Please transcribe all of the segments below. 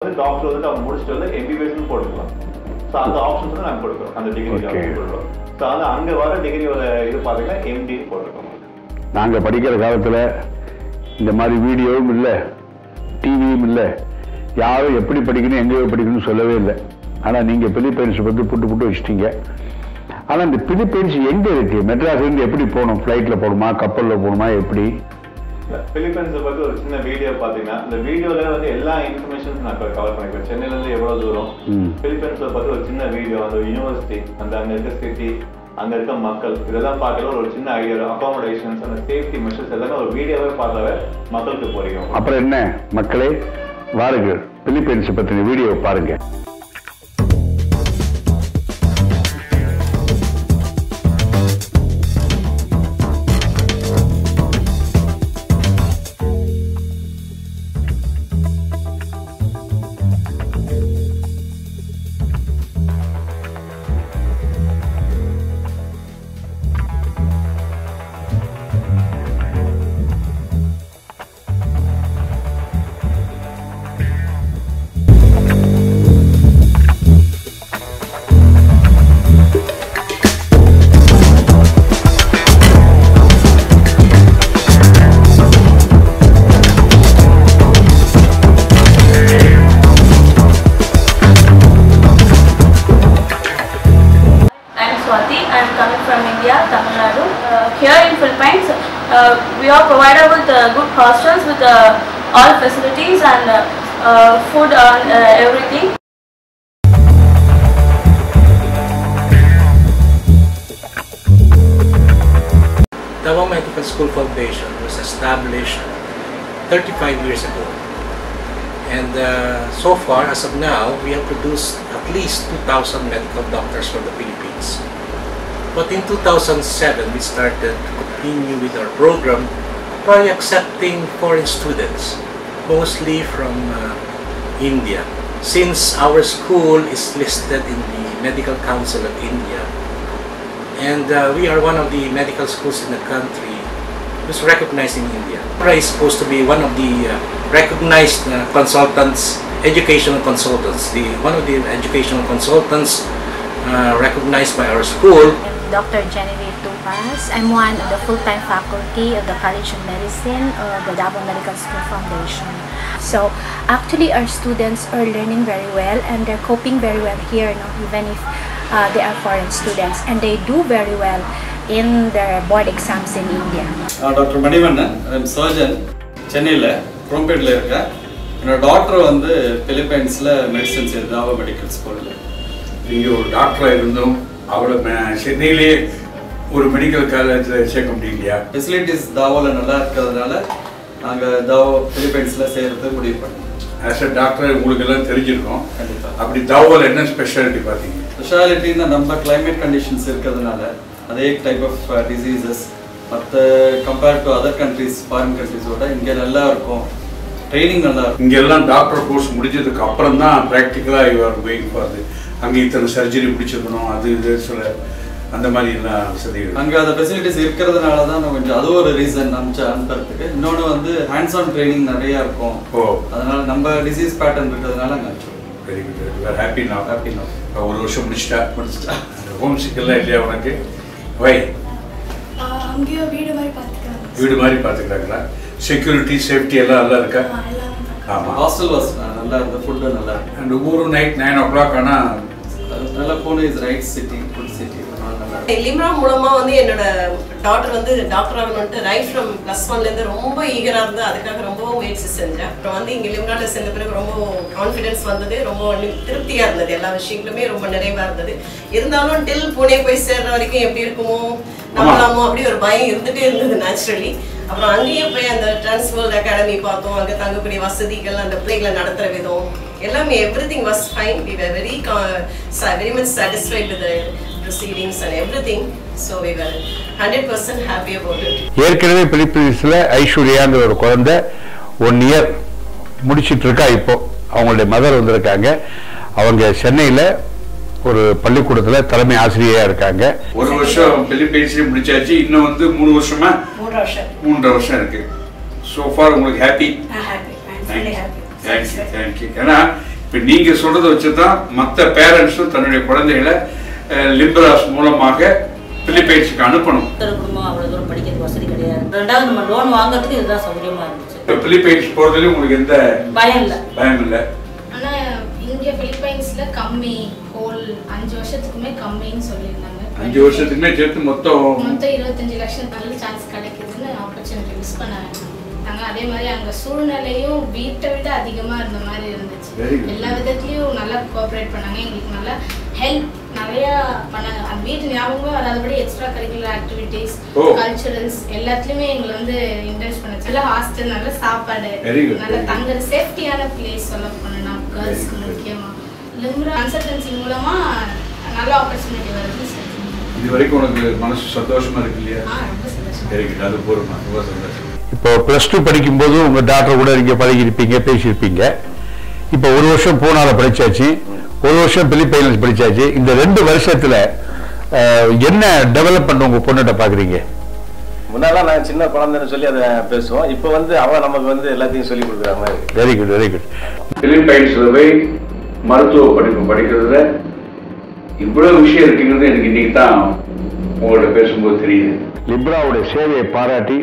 வந்து டாக்டர் வந்துட்டு அவங்க முடிச்சுட்டு வந்து எம்பிபிஎஸ் போட்டுக்கலாம் ஸோ அந்த ஆப்ஷன்ஸ் தான் நாங்கள் கொடுக்குறோம் அந்த டிகிரி Okay. கொடுக்குறோம் ஸோ அது அங்கே வர டிகிரியோட இது பார்த்தீங்கன்னா எம்டி போட்டிருக்கோம் நாங்கள் படிக்கிற காலத்தில் இந்த மாதிரி வீடியோவும் இல்லை டிவியும் இல்லை யாரும் எப்படி படிக்கணும் எங்கே போய் படிக்கணும்னு சொல்லவே இல்லை ஆனால் நீங்கள் பிலிப்பைன்ஸ் பற்றி புட்டு புட்டு வச்சிட்டீங்க ஆனால் இந்த பிலிப்பைன்ஸ் எங்கே இருக்கு மெட்ராஸ்லேருந்து எப்படி போகணும் ஃப்ளைட்டில் போகணுமா கப்பலில் போகணுமா எப்படி பிலிப்பைன்ஸை பற்றி ஒரு சின்ன வீடியோ பார்த்தீங்கன்னா இந்த வீடியோல வந்து எல்லா இன்ஃபர்மேஷன்ஸ் நான் கவர் பண்ணிக்கிறேன் சென்னையிலேருந்து எவ்வளோ தூரம் ம். பிலிப்பைன்ஸை பற்றி ஒரு சின்ன வீடியோ அந்த யூனிவர்சிட்டி அந்த அங்கே இருக்க சிட்டி அங்கே இருக்க மக்கள் இதெல்லாம் பார்க்கல ஒரு சின்ன ஐடியா அகாமடேஷன்ஸ் அந்த சேஃப்டி மெஷர்ஸ் எல்லாமே ஒரு வீடியோவே பார்த்தாவே மக்களுக்கு புரியும் அப்புறம் என்ன மக்களே வாருங்கள் பிலிப்பைன்ஸ் பற்றின வீடியோ பாருங்க I'm Swati. I'm coming from India, Tamil Nadu. Uh, here in Philippines, uh, we are provided with uh, good hostels with uh, all facilities and uh, uh, food and uh, everything. Davao Medical School Foundation was established 35 years ago. And uh, so far, as of now, we have produced at least 2,000 medical doctors from the Philippines. But in 2007, we started to continue with our program by accepting foreign students, mostly from uh, India. Since our school is listed in the Medical Council of India, and uh, we are one of the medical schools in the country who's recognized in India. Pura is supposed to be one of the uh, recognized uh, consultants, educational consultants, the one of the educational consultants uh, recognized by our school. I'm Dr. Genevieve Tupas. I'm one of the full-time faculty of the College of Medicine of the Davao Medical School Foundation. So actually our students are learning very well and they're coping very well here, no? even if uh, they are foreign students and they do very well in their board exams in India. நான் doctor Manivannan I'm surgeon சென்னையில் குரோம்பேட்டில் இருக்கேன் என்னோட doctor வந்து பிலிப்பைன்ஸில் medicine செய்யுது தாவா medical ஸ்கூலில் நீங்கள் ஒரு டாக்டராக இருந்தும் அவளை மெ- சென்னையிலே ஒரு மெடிக்கல் காலேஜில் சேர்க்க முடியலையா ஃபெசிலிட்டிஸ் தாவாவில் நல்லா இருக்கிறதுனால நாங்கள் தாவா பிலிப்பைன்ஸில் சேர்த்து முடிவு பண்ணோம் ஆஸ் அ டாக்டர் உங்களுக்கு எல்லாம் தெரிஞ்சிருக்கும் கண்டிப்பாக அப்படி தாவோல என்ன ஸ்பெஷாலிட்டி பார்த்தீங்க ஸ்பெஷாலிட்டின்னா நம்ம climate கண்டிஷன்ஸ் இருக்கிறதுனால அதே டைப் ஆஃப் டிசீசஸ் மற்ற compared to other countries foreign கண்ட்ரிஸோட இங்கே நல்லா இருக்கும் ட்ரைனிங் நல்லா இருக்கும் இங்கெல்லாம் டாக்டர் கோர்ஸ் முடிஞ்சதுக்கு அப்புறம் தான் ப்ராக்டிக்கலாக யூஆர் கோயிங் ஃபார் அங்கே இத்தனை சர்ஜரி பிடிச்சிருக்கணும் அது இது சில அந்த மாதிரி எல்லாம் வசதிகள் அங்கே அந்த ஃபெசிலிட்டிஸ் இருக்கிறதுனால தான் நான் கொஞ்சம் அது ஒரு ரீசன் அனுப்பிச்சு அனுப்புறதுக்கு இன்னொன்று வந்து ஹேண்ட்ஸ் ஆன் ட்ரைனிங் நிறையா இருக்கும் ஓ அதனால நம்ம டிசீஸ் பேட்டர்ன் இருக்கிறதுனால அங்கே அனுப்பிச்சு வெரி குட் வேறு ஹாப்பி நான் ஹாப்பி நோ ஒரு வருஷம் முடிச்சிட்டா முடிச்சிட்டா அந்த ஹோம் சிக்கெல்லாம் இல்லையா உனக்கு வை ஆஹ் அங்கேயும் வீடு மாதிரி பார்த்துக்கிறாங்க வீடு மாதிரி பார்த்துக்கிறாங்களா செக்யூரிட்டி சேஃப்டி எல்லாம் நல்லா இருக்கா ஆஹ் எல்லாமே பார்த்துக்கிறாங்க. ஆமாம் ஹாஸ்டல் வாஸ் நல்லா இருந்த ஃபுட்டு நல்லா இருக்கு அண்ட் ஒவ்வொரு நைட் நைன் ஓ கிளாக் ஆனால் நல்லா Pune is right city good city அதனால நல்லா இருக்கு லிம்ரா மூலமா வந்து என்னோட டாக்டர் வந்து டாக்டர் ஆகணும்ட்டு ரைட் ஃப்ரம் ப்ளஸ் ஒன்லேருந்து ரொம்ப ஈகராக இருந்து அதுக்காக ரொம்ப முயற்சி செஞ்சேன் அப்புறம் வந்து இங்கே லிம்ரால சேர்ந்த பிறகு ரொம்ப கான்ஃபிடன்ஸ் வந்தது ரொம்ப நி- திருப்தியா இருந்தது எல்லா விஷயங்களுமே ரொம்ப நிறைவா இருந்தது இருந்தாலும் டில் புனே போய் சேர்ற வரைக்கும் எப்படி இருக்குமோ நம்பலாமோ அப்படி ஒரு பயம் இருந்துட்டே இருந்தது நேச்சுரலி அப்புறம் அங்கேயும் போய் அந்த டிரான்ஸ்வேர்ல்ட் அகாடமி பார்த்தோம் அங்கே தங்கக்கூடிய வசதிகள் அந்த பிள்ளைகளை நடத்துகிற விதம் எல்லாமே everything was fine we were very very much satisfied with proceedings and everything. So we were 100% happy about it. ஏற்கனவே பிலிப்பீன்ஸில் ஐஸ்வர்யாங்கிற ஒரு குழந்தை ஒன் இயர் முடிச்சிட்டு இருக்கா இப்போ அவங்களுடைய மதர் வந்திருக்காங்க அவங்க சென்னையில் ஒரு பள்ளிக்கூடத்தில் தலைமை ஆசிரியராக இருக்காங்க ஒரு வருஷம் பிலிப்பைன்ஸ்லேயும் முடிச்சாச்சு இன்னும் வந்து மூணு வருஷமா மூன்று வருஷம் மூன்றரை வருஷம் இருக்கு ஸோ ஃபார் உங்களுக்கு ஹாப்பி நான் happy I am very happy thank you thank you ஏன்னா இப்போ நீங்கள் சொல்கிறத வச்சு தான் மற்ற பேரண்ட்ஸும் தன்னுடைய குழந்தைகளை லிப்ராஸ் மூலமாக பிலிப்பைன்ஸுக்கு அனுப்பணும் ஒருத்தர் குடும்பம் அவ்வளோ தூரம் படிக்கிறது வசதி கிடையாது ரெண்டாவது நம்ம லோன் வாங்குறதுக்கு இதுதான் சௌகரியமா இருந்துச்சு இப்போ பிலிப்பைன்ஸ் போகிறதுலேயும் உங்களுக்கு எந்த பயம் இல்லை பயம் இல்லை ஆனா இங்க பிலிப்பைன்ஸ்ல கம்மி ஹோல் அஞ்சு வருஷத்துக்குமே கம்மின்னு சொல்லியிருந்தாங்க அஞ்சு வருஷத்துக்குமே சேர்த்து மொத்தம் மொத்தம் இருபத்தஞ்சு லட்சம் நல்ல சான்ஸ் கிடைக்குதுன்னு ஆப்பர்ச்சுனிட்டி மிஸ் பண்ண நாங்க அதே மாதிரி அங்க சூழ்நிலையும் வீட்டை விட அதிகமா இருந்த மாதிரி இருந்துச்சு Very good. எல்லா விதத்துலயும் நல்லா கோஆப்ரேட் பண்ணாங்க எங்களுக்கு நல்லா ஹெல்ப் நிறைய பண்ணாங்க அந்த வீட்டு ஞாபகமே வராதபடி எக்ஸ்ட்ரா கரிக்குலர் ஆக்டிவிட்டீஸ் ஓ. கல்ச்சுரல்ஸ் எல்லாத்துலயுமே எங்களை வந்து இன்ட்ரெஸ்ட் பண்ணுச்சு நல்ல ஹாஸ்டல் நல்ல சாப்பாடு Very good, நல்ல very good. தங்குற சேஃப்டியான பிளேஸ் சொல்ல போனா கேர்ள்ஸ்க்கு முக்கியமா லிம்ரா கன்சல்டன்சி மூலமா நல்ல ஆப்பர்ச்சுனிட்டி வருது சார் இது வரைக்கும் உனக்கு மனசு சந்தோஷமா இருக்கு இல்லையா ஆ ரொம்ப சந்தோஷம் வெரி குட் அது போருமா ரொம்ப சந்தோஷம் இப்போ ப்ளஸ் டூ படிக்கும்போது உங்கள் டாக்டர் கூட நீங்கள் பழகியிருப்பீங்க பேசியிருப்பீங்க இப்போ ஒரு வருஷம் பூனால படிச்சாச்சு ஒரு வருஷம் பிலிப்பைன்ஸ் படிச்சாச்சு இந்த ரெண்டு வருஷத்துல அஹ், என்ன டெவலப்மெண்ட் உங்க பொண்ணுகிட்ட பாக்குறீங்க முன்னாலாம் நாங்கள் சின்ன குழந்தைன்னு சொல்லி அதை பேசுவோம் இப்போ வந்து அவ நமக்கு வந்து எல்லாத்தையும் சொல்லி கொடுக்குற மாதிரி வெரி குட் வெரி குட் பிலிப்பைன்ஸ்ல போய் மருத்துவ படிப்பு படிக்கிறதுல இவ்வளவு விஷயம் இருக்குங்கிறது எனக்கு இன்னைக்கு தான் உங்கள்ட்ட பேசும்போது தெரியுது லிப்ராவுடைய சேவையை பாராட்டி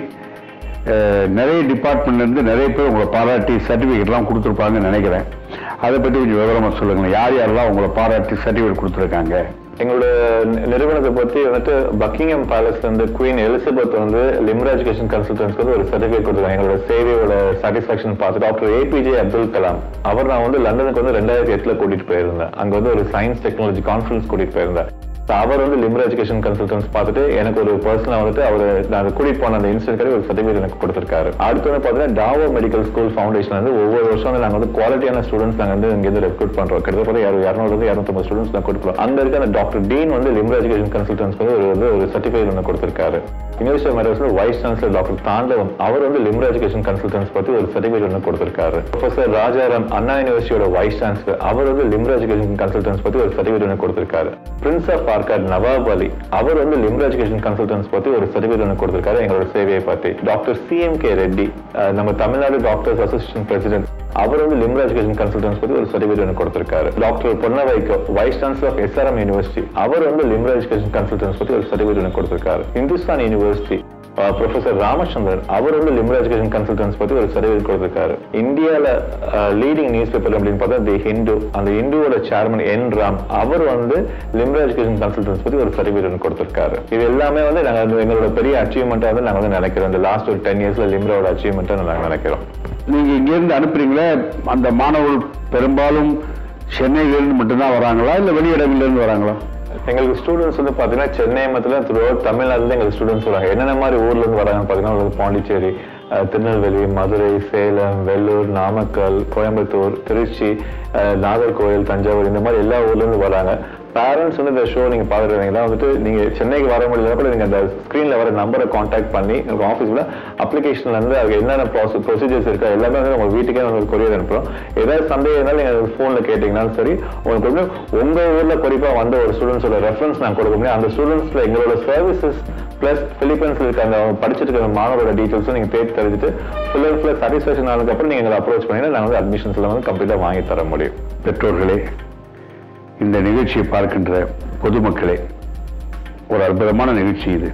அஹ், நிறைய டிபார்ட்மெண்ட்ல இருந்து நிறைய பேர் உங்களை பாராட்டி சர்டிஃபிகேட்லாம் கொடுத்துருப்பாங்கன்னு நினைக்கிறேன் அதை பற்றி கொஞ்சம் விவரமா சொல்லுங்களேன் யார் யாரெல்லாம் உங்களை பாராட்டி சர்டிஃபிகேட் கொடுத்துருக்காங்க எங்களோட நி- நிறுவனத்தை பத்தி வந்துட்டு பக்கிங்ஹாம் பேலஸ்ல இருந்து குவீன் எலிசபெத் வந்து லிம்ரா எஜுகேஷன் கன்சல்டன்ஸ்க்கு வந்து ஒரு சர்டிஃபிகேட் கொடுத்தாங்க எங்களோட சேவையோட சாட்டிஸ்பாக்சன் பார்த்து டாக்டர் ஏபிஜே அப்துல் கலாம் அவர் நான் வந்து லண்டனுக்கு வந்து ரெண்டாயிரத்தி எட்டுல கூட்டிட்டு போயிருந்தேன் அங்க வந்து ஒரு சயின்ஸ் டெக்னாலஜி கான்ஃபரன்ஸ் கூட்டிட்டு போயிருந்தேன் So அவர் வந்து லிம்ரா எஜுகேஷன் கன்சல்டன்ஸ் பார்த்துட்டு எனக்கு ஒரு பர்சனா வந்துட்டு அவர் நான் கூட்டிட்டு போன அந்த இன்ஸ்டியூட் ஒரு சர்டிஃபிகேட் எனக்கு கொடுத்திருக்காரு அடுத்து வந்து பார்த்தீங்கன்னா டாவோ மெடிக்கல் ஸ்கூல் ஃபவுண்டேஷன் வந்து ஒவ்வொரு வருஷம் வந்து நாங்க வந்து குவாலிட்டியான ஸ்டூடெண்ட்ஸ் நாங்க வந்து இங்க இருந்து ரெக்ரூட் பண்றோம் கிட்டத்தட்ட யாரும் இரநூறு இரநூத்தம்பது ஸ்டூடெண்ட்ஸ் நான் கொடுக்குறோம் அங்க இருக்க அந்த டாக்டர் டீன் வந்து லிம்ரா எஜுகேஷன் கன்சல்டன்ஸ் வந்து ஒரு வந்து ஒரு சர்டிஃபிகேட் ஒன்று கொடுத்திருக்காரு யூனிவர்சிட்டி மெட்ராஸ்ல வைஸ் சான்சலர் டாக்டர் தாண்டவம் அவர் வந்து லிம்ரா எஜுகேஷன் கன்சல்டன்ஸ் பத்தி ஒரு சர்டிஃபிகேட் ஒன்று கொடுத்திருக்காரு ப்ரொஃபசர் ராஜாராம் அண்ணா யூனிவர்சிட்டியோட வைஸ் சான்சலர் அவர் வந்து லிம்ரா எஜுகேஷன் கன்சல்டன்ஸ் பத்தி ஒரு சர்டிஃபிகேட் ஒன்று கொடுத்திருக்காரு பிரின்ஸ் ஆஃப் ஆர்காட் நவாப் அலி அவர் வந்து லிம்ரா எஜுகேஷன் கன்சல்டன்ஸ் பத்தி ஒரு சர்டிஃபிகேட் ஒன்று கொடுத்திருக்காரு எங்களோட சேவையை பத்தி doctor CM K Reddy uh, நம்ம தமிழ்நாடு டாக்டர்ஸ் அசோசியேஷன் பிரசிடென்ட் அவர் வந்து லிம்ரா எஜுகேஷன் கன்சல்டன்ஸ் பத்தி ஒரு சர்டிஃபிகேட் ஒன்று கொடுத்திருக்காரு doctor Ponnavaikko vice chancellor of SRM university அவர் வந்து லிம்ரா எஜுகேஷன் கன்சல்டன்ஸ் பத்தி ஒரு சர்டிஃபிகேட் ஒன்று கொடுத்திருக்காரு இந்துஸ்தான் யூனிவர்சிட்டி ப்ரொஃபசர் ராமச்சந்திரன் அவர் வந்து லிம்ரா எஜுகேஷன் கன்சல்டன்ஸ் பத்தி ஒரு சர்டிஃபிகேட் கொடுத்திருக்காரு இந்தியால லீடிங் நியூஸ் பேப்பர் அப்படின்னு பார்த்தா தி ஹிந்து அந்த ஹிந்துவோட சேர்மன் என் ராம் அவர் வந்து லிம்ரா எஜுகேஷன் கன்சல்டன்ஸ் பத்தி ஒரு சர்டிஃபிகேட் ஒன்று கொடுத்திருக்காரு இது எல்லாமே வந்து நாங்க வந்து எங்களோட பெரிய அச்சீவ்மெண்ட்டா வந்து நாங்க வந்து நினைக்கிறோம் இந்த லாஸ்ட் ஒரு டென் இயர்ஸ்ல லிம்ராவோட அச்சீவ்மெண்ட்டா நாங்க நினைக்கிறோம் நீங்க இங்கிருந்து அனுப்புறீங்களே அந்த மாணவர்கள் பெரும்பாலும் சென்னையிலிருந்து மட்டும்தான் வராங்களா இல்ல வெளியிடங்கள்ல இருந்து வராங்களா எங்களுக்கு ஸ்டூடெண்ட்ஸ் வந்து பார்த்தீங்கன்னா சென்னை மத்தியில் த்ரூ தமிழ்நாட்டில் எங்களுக்கு ஸ்டூடெண்ட்ஸ் வராங்க என்னென்ன மாதிரி ஊர்ல இருந்து வராங்கன்னு பார்த்தீங்கன்னா ஒரு பாண்டிச்சேரி அஹ், திருநெல்வேலி மதுரை சேலம் வெள்ளூர் நாமக்கல் கோயம்புத்தூர் திருச்சி அஹ், நாகர்கோவில் தஞ்சாவூர் இந்த மாதிரி எல்லா ஊர்ல இருந்து வராங்க பேரண்ட்ஸ் வந்து இந்த ஷோ நீங்க பாக்குறீங்கன்னா வந்துட்டு நீங்க சென்னைக்கு வர முடியல கூட நீங்க அந்த ஸ்கிரீன்ல வர நம்பரை காண்டாக்ட் பண்ணி உங்க ஆஃபீஸ்ல அப்ளிகேஷன்ல இருந்து அதுக்கு என்னென்ன ப்ராசஸ் ப்ரொசீஜர்ஸ் இருக்கா எல்லாமே வந்து உங்க வீட்டுக்கே உங்களுக்கு கொரியர் அனுப்புறோம் ஏதாவது சந்தேகம் இருந்தாலும் நீங்க ஃபோன்ல கேட்டீங்கன்னாலும் சரி உங்களுக்கு வந்து உங்க ஊர்ல குறிப்பா வந்த ஒரு ஸ்டூடெண்ட்ஸோட ரெஃபரன்ஸ் நான் கொடுக்க முடியும் அந்த ஸ்டூடெண்ட்ஸ்ல எங்களோட சர்வீசஸ் பிளஸ் பிலிப்பைன்ஸ்ல இருக்க அந்த படிச்சிட்டு இருக்க மாணவரோட டீட்டெயில்ஸும் நீங்க தேடி தெரிஞ்சுட்டு ஃபுல் அண்ட் ஃபுல் சாட்டிஸ்ஃபேக்ஷன் ஆனதுக்கு அப்புறம் நீங்க எங்களை அப்ரோச் பண்ணீங்கன்னா நாங்க வந்து அட்மிஷன்ஸ்ல வந்து கம்ப்ளீட்டா வாங்கி தர முடியும் பெற்றோர்களே இந்த நிகழ்ச்சியை பார்க்கின்ற பொதுமக்களே ஒரு அற்புதமான நிகழ்ச்சி இது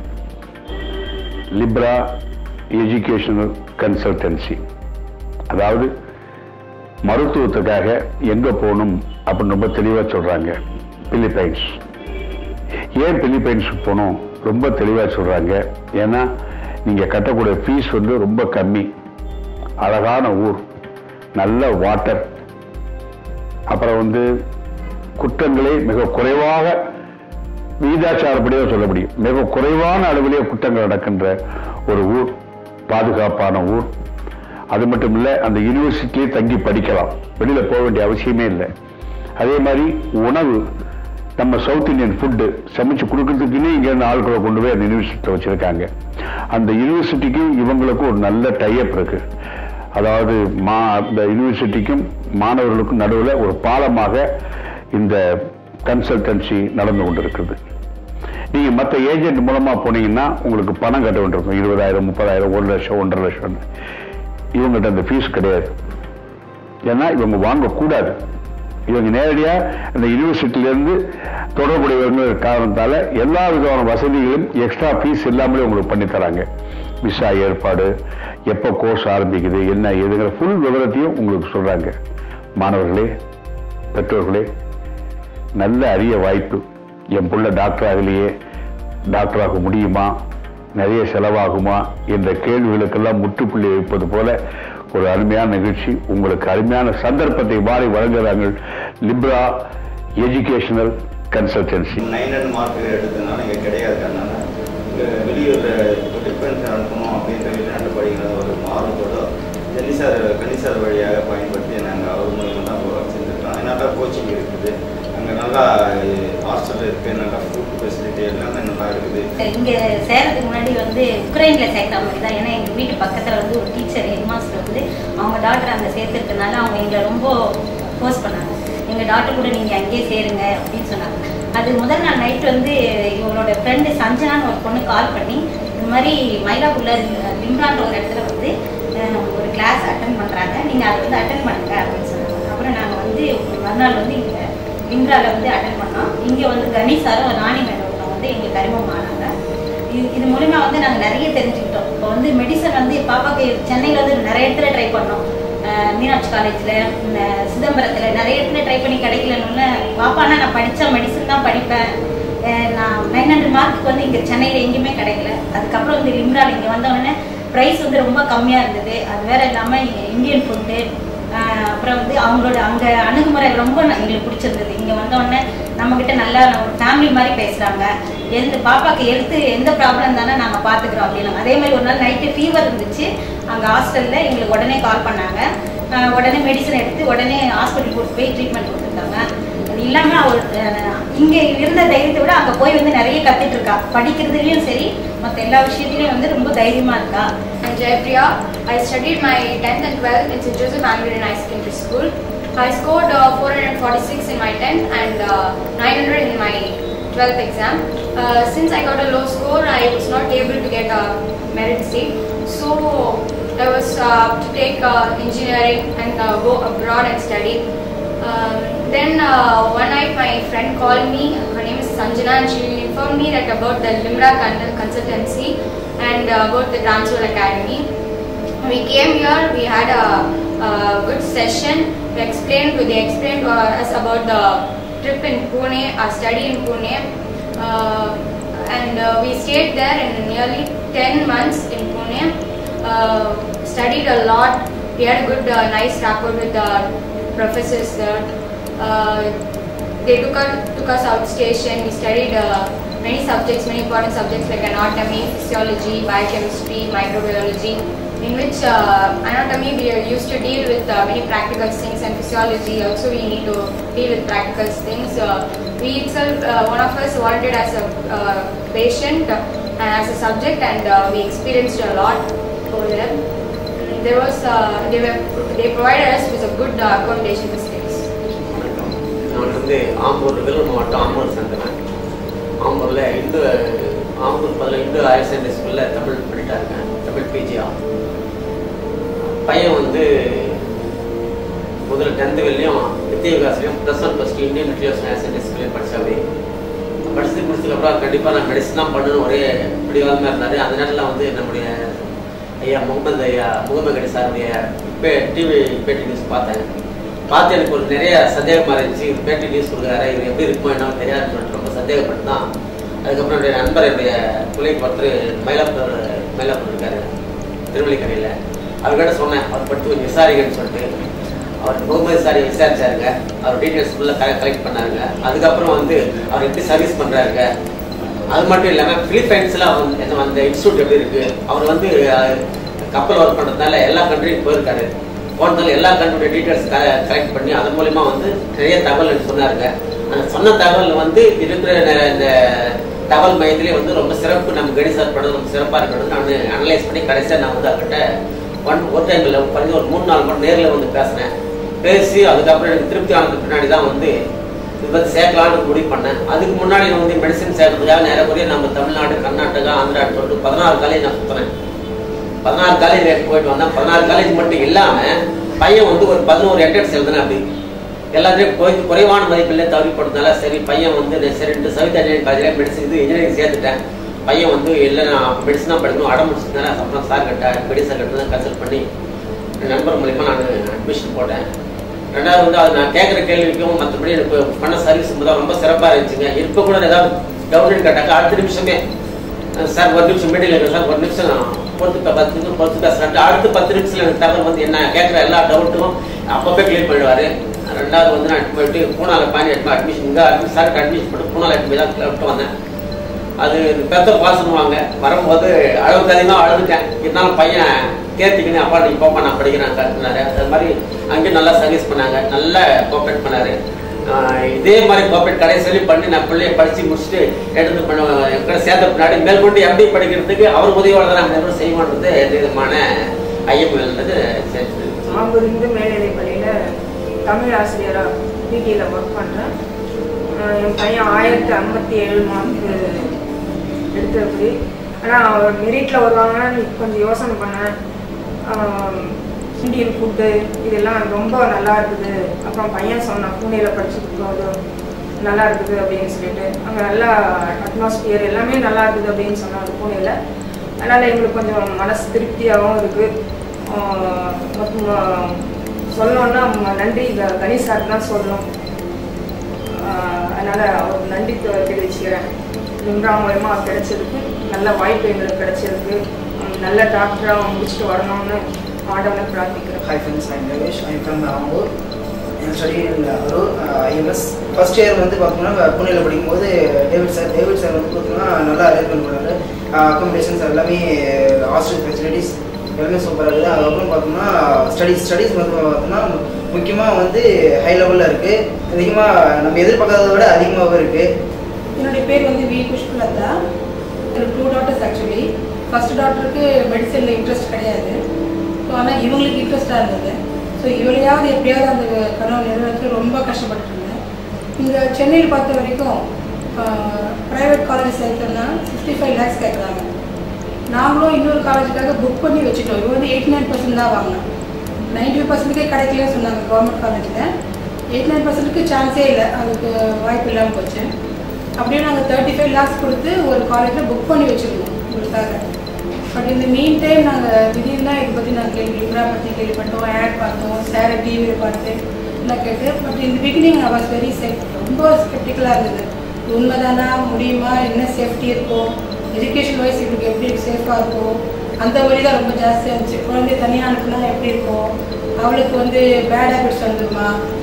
லிப்ரா எஜுகேஷனல் கன்சல்டன்சி அதாவது மருத்துவத்துக்காக எங்க போகணும் அப்படின்னு ரொம்ப தெளிவா சொல்றாங்க பிலிப்பைன்ஸ் ஏன் பிலிப்பைன்ஸ் போகணும் ரொம்ப தெளிவா சொல்றாங்க ஏன்னா நீங்க கட்டக்கூடிய ஃபீஸ் வந்து ரொம்ப கம்மி அழகான ஊர் நல்ல வாட்டர் அப்புறம் வந்து குற்றங்களை மிக குறைவாக விகிதாச்சாரப்படியாக சொல்ல முடியும் மிக குறைவான அளவிலே குற்றங்கள் நடக்கின்ற ஒரு ஊர் பாதுகாப்பான ஊர் அது மட்டும் இல்லை அந்த யூனிவர்சிட்டியிலே தங்கி படிக்கலாம் வெளியில போக வேண்டிய அவசியமே இல்லை அதே மாதிரி உணவு நம்ம சவுத் இந்தியன் ஃபுட்டு சமைச்சு கொடுக்கறதுக்குன்னே இங்க இருந்து ஆட்களை கொண்டு போய் அந்த யூனிவர்சிட்டியில் வச்சிருக்காங்க அந்த யூனிவர்சிட்டிக்கும் இவங்களுக்கும் ஒரு நல்ல டைப் இருக்கு அதாவது மா அந்த யூனிவர்சிட்டிக்கும் மாணவர்களுக்கும் நடுவில் ஒரு பாலமாக இந்த கன்சல்டன்சி நடந்து கொண்டிருக்கிறது நீங்க மற்ற ஏஜென்ட் மூலமா போனீங்கன்னா உங்களுக்கு பணம் கட்ட வேண்டியிருக்கும் இருபதாயிரம் முப்பதாயிரம் ஒரு லட்சம் ஒன்றரை லட்சம் இவங்ககிட்ட அந்த ஃபீஸ் கிடையாது ஏன்னா இவங்க வாங்கக்கூடாது இவங்க நேரடியாக அந்த யூனிவர்சிட்டியிலேருந்து தொடர்புடையவங்க காரணத்தால எல்லா விதமான வசதிகளும் எக்ஸ்ட்ரா ஃபீஸ் இல்லாமலே உங்களுக்கு பண்ணி தராங்க விசா ஏற்பாடு எப்போ கோர்ஸ் ஆரம்பிக்குது என்ன ஏதுங்கிற ஃபுல் விவரத்தையும் உங்களுக்கு சொல்கிறாங்க மாணவர்களே பெற்றோர்களே நல்ல அரிய வாய்ப்பு என் புள்ள டாக்டர் ஆகலையே டாக்டர் ஆக முடியுமா நிறைய செலவாகுமா என்ற கேள்விகளுக்கெல்லாம் முற்றுப்புள்ளி வைப்பது போல ஒரு அருமையான நிகழ்ச்சி உங்களுக்கு அருமையான சந்தர்ப்பத்தை வாரி வழங்குகிறார்கள் Limra educational consultancy nine hundred mark எடுத்ததுனால இங்கே கிடையாது அதனால இங்கே வெளியூர் டிஃபென்ஸ் அனுப்பணும் அப்படின்ற வெளிநாட்டு படிக்கிற ஒரு ஆர்வத்தோட ஜென்னி சார் கன்னி சார் வழியாக பயன்படுத்தி நாங்கள் அவர் மூலியமாக தான் இப்போ செஞ்சுருக்கோம் நல்லா கோச்சிங் இருக்குது அங்கே நல்லா ஹாஸ்டல் இருக்குது நல்லா ஃபுட் ஃபெசிலிட்டி எல்லாமே நல்லா இருக்குது இங்க சேரதுக்கு முன்னாடி வந்து உக்ரைன்ல சேர்க்கிற மாதிரி தான் ஏன்னா எங்க வீட்டு பக்கத்துல வந்து ஒரு டீச்சர் ஹெட் மாஸ்டர் வந்து அவங்க டாக்டர் அங்க சேர்த்துருக்கனால அவங்க எங்களை ரொம்ப ஃபோர்ஸ் பண்ணாங்க எங்க டாக்டர் கூட நீங்க அங்கேயே சேருங்க அப்படின்னு சொன்னாங்க அது முதல் நாள் நைட் வந்து இவங்களோட ஃப்ரெண்டு சஞ்சனான்னு ஒரு பொண்ணு கால் பண்ணி இந்த மாதிரி மயிலாப்பூர்ல லிம்ரான்ற ஒரு இடத்துல வந்து அஹ், ஒரு கிளாஸ் அட்டன் பண்றாங்க நீங்க அதை வந்து அட்டன் பண்ணுங்க அப்படின்னு சொன்னாங்க அப்புறம் நாங்க வந்து மறுநாள் வந்து இங்க லிம்ரால வந்து அட்டன் பண்ணோம் இங்க வந்து கணேஷ் சாரும் ராணி மேடம் வந்து எங்களுக்கு அறிமுகமானாங்க இது இது மூலிமா வந்து நாங்கள் நிறைய தெரிஞ்சுக்கிட்டோம் இப்போ வந்து மெடிசன் வந்து பாப்பாக்கு சென்னையில் வந்து நிறைய இடத்துல ட்ரை பண்ணோம் அஹ் மீனாட்சி காலேஜில் சிதம்பரத்தில் நிறைய இடத்துல ட்ரை பண்ணி கிடைக்கலன்னு பாப்பானா நான் படித்தா மெடிசன் தான் படிப்பேன் அஹ் நான் நைன் ஹண்ட்ரட் மார்க்கு வந்து இங்கே சென்னையில் எங்கேயுமே கிடைக்கல அதுக்கப்புறம் வந்து லிம்ரால் இங்கே வந்தோடனே ப்ரைஸ் வந்து ரொம்ப கம்மியாக இருந்தது அது வேற இல்லாமல் இந்தியன் ஃபுட்டு அப்புறம் வந்து அவங்களோட அங்கே அணுகுமுறை ரொம்ப ந- எங்களுக்கு பிடிச்சிருந்தது இங்கே வந்தோடனே நம்மக்கிட்ட நல்லா ஒரு ஃபேமிலி மாதிரி பேசுகிறாங்க எந்த பாப்பாக்கு எடுத்து எந்த ப்ராப்ளம் தானே நாங்கள் பார்த்துக்குறோம் அப்படின்னு அதே மாதிரி ஒரு நாள் நைட்டு ஃபீவர் இருந்துச்சு அங்கே ஹாஸ்டலில் எங்களுக்கு உடனே கால் பண்ணாங்க அஹ் உடனே மெடிசன் எடுத்து உடனே ஹாஸ்பிட்டல் கூட்டு போய் ட்ரீட்மெண்ட் கொடுத்துருக்காங்க அது இல்லாமல் அவள் அஹ், இங்கே இருந்த தைரியத்தை விட அங்கே போய் வந்து நிறைய கற்றுட்டு இருக்கா படிக்கிறதுலையும் சரி மற்ற எல்லா விஷயத்துலையும் வந்து ரொம்ப தைரியமாக இருக்கா I'm Jaypriya. I studied my 10th and 12th in St. Joseph Anglican High Secondary School. I scored uh, 446 in my 10th and uh, 900 in my 12th exam. Uh, since I got a low score, I was not able to get a merit seat. So I was uh, to take uh, engineering and uh, go abroad and study. Um, then uh, one night my friend called me. Her name is Sanjana, and she informed me that about the Limra con- consultancy and uh, about the Transworld Academy. We came here. We had a, a good session. We explained. They explained to us about the trip in Pune, our study in Pune, uh, and uh, we stayed there in nearly 10 months in Pune. Uh, studied a lot. We had a good, uh, nice rapport with the professors there. Uh, they took us, took us outstation. We studied uh, many subjects, many important subjects like anatomy, physiology, biochemistry, microbiology. In which uh, anatomy we are used to deal with uh, many practical things, and physiology also we need to deal with practical things. Uh, we itself, uh, one of us volunteered as a uh, patient and as a subject, and uh, we experienced a lot over there. Mm, There was uh, they were they provided us with a good uh, accommodation facilities. நான் வந்து ஆம்பூர் வேலூர் மாவட்டம் ஆம்பூர் சேர்ந்தேன் ஆம்பூரில் இந்து ஆம்பூர் பதில் Hindu higher secondary ஸ்கூலில் தமிழ் படித்தாருங்க தமிழ் பிஜியா பையன் வந்து முதல்ல tenth வெளியும் வித்திய விகாசிலையும் plus one plus two Indian மெட்ரியோஸ் ஹையர் செகண்டரி ஸ்கூல்லையும் படித்தாவே படிச்சு முடிச்சதுக்கப்புறம் கண்டிப்பாக நான் மெடிசன் தான் பண்ணணும் ஒரே பிடிவாதமாக இருந்தார் அந்த நேரத்தில் வந்து நம்முடைய ஐயா முகமது ஐயா முகமது கடி சாருடைய பே டிவி பேட்டி நியூஸ் பார்த்தேன் பார்த்து எனக்கு ஒரு நிறைய சந்தேகமாக இருந்துச்சு இது பேட்டி நியூஸ் கொடுக்குறாரு இது எப்படி இருக்குமோ என்னன்னு தெரியாதுன்னு சொல்லிட்டு ரொம்ப சந்தேகப்பட்டு தான் அதுக்கப்புறம் என்னுடைய நண்பர் என்னுடைய பிள்ளைக்கு ஒருத்தர் மயிலாப்பூர் மயிலாப்பூர் இருக்காரு திருவள்ளிக்கரையில் அவர்கிட்ட சொன்னேன் அவர் படுத்து கொஞ்சம் விசாரிங்கன்னு சொல்லிட்டு அவர் முகமது சாரி விசாரிச்சாருங்க அவர் டீட்டெயில்ஸ் ஃபுல்லாக கலெக்ட் பண்ணாருங்க அதுக்கப்புறம் வந்து அவர் எப்படி சர்வீஸ் பண்ணுறாருங்க அது மட்டும் இல்லாமல் பிலிப்பைன்ஸில் வந்து என்ன அந்த இன்ஸ்டியூட் எப்படி இருக்கு அவர் வந்து அஹ், கப்பல் ஒர்க் பண்ணுறதுனால எல்லா கண்ட்ரியும் போயிருக்காரு போனதால எல்லா கண்ட்ரியோட டீட்டெயில்ஸ் கலெக்ட் பண்ணி அதன் மூலிமா வந்து நிறைய தகவல் எனக்கு சொன்னாருங்க அந்த சொன்ன தகவல் வந்து இருக்கிற ந- இந்த தகவல் மையத்திலே வந்து ரொம்ப சிறப்பு நம்ம கணிசார் படம் ரொம்ப சிறப்பாக இருக்கணும்னு நான் அனலைஸ் பண்ணி கடைசியாக நான் வந்து அவர்கிட்ட ஒன் ஒரு டைமில் குறைஞ்ச ஒரு மூணு நாலு மணி நேரில் வந்து பேசினேன் பேசி அதுக்கப்புறம் எனக்கு திருப்தி ஆனதுக்கு பின்னாடி தான் வந்து இது பற்றி சேர்க்கலான்னு முடிவு பண்ணேன் அதுக்கு முன்னாடி நான் வந்து மெடிசன் சேர்க்கறதுக்காக நிறைய நம்ம தமிழ்நாடு கர்நாடகா ஆந்திரான்னு சொல்லிட்டு பதினாறு காலேஜ் நான் சுற்றினேன் பதினாறு காலேஜ் போயிட்டு வந்தேன் பதினாறு காலேஜ் மட்டும் இல்லாமல் பையன் வந்து ஒரு பதினோரு என்ட்ரன்ஸ் எழுதுனேன் அப்படி எல்லாத்துலேயும் கொஞ்சம் குறைவான மதிப்பெண்ணில் தவறி போட்டதுனால சரி பையன் வந்து நான் சரின்ட்டு சவிதா இன்ஜினியரிங் காலேஜில் மெடிசன் இது இன்ஜினியரிங் சேர்த்துட்டேன் பையன் வந்து இல்லை நான் மெடிசன் தான் படிக்கணும் அடம் முடிச்சதுனால அப்புறம் சார் கிட்ட மெடிசன் கிட்ட தான் கன்சல்ட் பண்ணி என் நண்பர் மூலிமா நான் அட்மிஷன் போட்டேன் ரெண்டாவது வந்து அது நான் கேட்குற கேள்விக்கும் மற்றபடி எனக்கு பண்ண சர்வீஸ் தான் ரொம்ப சிறப்பாக இருந்துச்சுங்க இப்போ கூட ஏதாவது டவுட்னு கேட்டாக்கா அடுத்த நிமிஷமே அஹ் சார் ஒரு நிமிஷம் மீட்டிங் இருக்கு சார் ஒரு நிமிஷம் நான் பொறுத்து பே- பத்து நிமிஷம் பொறுத்து பேசுகிறேன் அடுத்த பத்து நிமிஷத்தில் எனக்கு தகவல் வந்து என்ன கேட்குற எல்லா டவுட்டும் அப்பப்போ கிளியர் பண்ணிடுவார் ரெண்டாவது வந்து நான் போயிட்டு பூனால பாணி எடுத்து அட்மிஷன் இங்கே அட்மிஷன் சாருக்கு அட்மிஷன் பண்ணி பூனால எடுத்து போய் தான் விட்டு வந்தேன் அது பெத்த பாசனுவாங்க வரும்போது அளவுக்கு அதிகமாக அழுதுட்டேன் இருந்தாலும் பையன் கேட்டுக்கின்னு அப்பா நீ போப்பா நான் படிக்கிறேன் கற்றுனாரு அது மாதிரி அங்கேயும் நல்லா சர்வீஸ் பண்ணாங்க நல்லா கோஆப்ரேட் பண்ணாரு ஆஹ் இதே மாதிரி கோஆப்ரேட் கடைசி பண்ணி நான் பிள்ளைய படித்து முடிச்சுட்டு எடுத்து பண்ண எங்களை சேர்த்த பின்னாடி மேற்கொண்டு எப்படி படிக்கிறதுக்கு அவர் உதவியோட தான் நம்ம எதுவும் செய்வோன்றது எந்த விதமான ஐயம் இருந்தது சரி மாம்பூர் இந்து மேல்நிலைப் பள்ளியில் தமிழ் ஆசிரியராக பிடியில் ஒர்க் பண்ணுறேன் என் பையன் ஆயிரத்தி ஐம்பத்தி ஏழு மார்க்கு எடுத்திருக்கு ஆனால் அவர் மெரிட்டில் வருவாங்கன்னு கொஞ்சம் யோசனை பண்ணேன் ஆஹ் இந்தியன் ஃபுட்டு இதெல்லாம் ரொம்ப நல்லா இருக்குது அப்புறம் பையன் சொன்னான் பூனேயில் படிச்சுட்டு போது நல்லா இருக்குது அப்படின்னு சொல்லிட்டு அங்கே நல்லா அட்மாஸ்பியர் எல்லாமே நல்லா இருக்குது அப்படின்னு சொன்னாங்க பூனேயில் அதனால் எங்களுக்கு கொஞ்சம் மனசு திருப்தியாகவும் இருக்குது மொத்தம் சொல்லணும்னா ம- நன்றி க- கணேஷ் சார் தான் சொல்லணும் ஆஹ் அதனால அவருக்கு நன்றி தெ- தெரிவிச்சுக்கிறேன் நிம்ரா மூலயமா கிடைச்சதுக்கு நல்ல வாய்ப்பு எங்களுக்கு கிடைச்சதுக்கு உம் நல்ல டாக்டராக முடிச்சுட்டு வரணும்னு ஆண்டவனை பிரார்த்திக்கிறேன் Hi friends, I'm Ramesh. I'm from Ambur. I'm studying in Arur, uh, IMS. First year வந்து பார்த்தோம்னா புனேல படிக்கும்போது டேவிட் சார் டேவிட் சார் வந்து பார்த்தோம்னா நல்லா அரேஞ்ச்மெண்ட் பண்ணாரு அக்காமடேஷன்ஸ் எல்லாமே ஹாஸ்டல் ஃபெசிலிட்டிஸ் எல்லாமே சூப்பராக இருக்குது அதுக்கப்புறம் பார்த்தோம்னா ஸ்டடீஸ் ஸ்டடீஸ் வந்து பார்த்தோம்னா முக்கியமாக வந்து ஹை லெவலில் இருக்குது அதிகமாக நம்ம எதிர்பார்க்காததை விட அதிகமாகவும் இருக்குது என்னுடைய பேர் வந்து வி புஷ்பலதா எனக்கு டூ டாட்டர்ஸ் ஆக்சுவலி ஃபர்ஸ்ட் டாக்டருக்கு மெடிசனில் இன்ட்ரெஸ்ட் கிடையாது ஸோ ஆனால் இவங்களுக்கு இன்ட்ரெஸ்டாக இருந்தது ஸோ இவளையாவது எப்படியாவது அந்த கனவு நிறைவேற்ற ரொம்ப கஷ்டப்பட்டு இருந்தேன் இங்கே சென்னையில் பார்த்த வரைக்கும் ப்ரைவேட் காலேஜ் சேர்த்தோம்னா சிக்ஸ்டி ஃபைவ் லேக்ஸ் கேட்குறாங்க நாங்களும் இன்னொரு காலேஜுக்காக புக் பண்ணி வச்சுட்டோம் இவங்க வந்து எயிட்டி நைன் பர்சன்ட் தான் வாங்கினோம் நைன்டி ஃபைவ் பர்சன்ட்டுக்கே கிடைக்கலன்னு சொன்னாங்க கவர்மெண்ட் காலேஜில் எயிட்டி நைன் பர்சன்ட்டுக்கு சான்ஸே இல்லை அதுக்கு வாய்ப்பு இல்லாமல் போச்சு அப்படியே நாங்கள் தேர்ட்டி ஃபைவ் லேக்ஸ் கொடுத்து ஒரு காலேஜில் புக் பண்ணி வச்சுருந்தோம் உங்களுக்காக பட் இந்த மீன் டைம் நாங்கள் திடீர்னு தான் இதை பற்றி நாங்கள் கேள்வி லிப்ரா பற்றி கேள்விப்பட்டோம் ஆட் பார்த்தோம் சேரை டிவியில் பார்த்து எல்லாம் கேட்டு பட் இந்த beginning I was very safe ரொம்ப ஸ்கெப்டிக்கலாக இருந்தது இது உண்மைதானா முடியுமா என்ன சேஃப்டி இருக்கும் எஜுகேஷன் வைஸ் இவங்களுக்கு எப்படி சேஃபாக இருக்கும் அந்த வழி தான் ரொம்ப ஜாஸ்தியாக இருந்துச்சு குழந்தைய தனியாக அனுப்புனா எப்படி இருக்கும் அவளுக்கு வந்து பேட் ஹேபிட்ஸ் வந்துருமா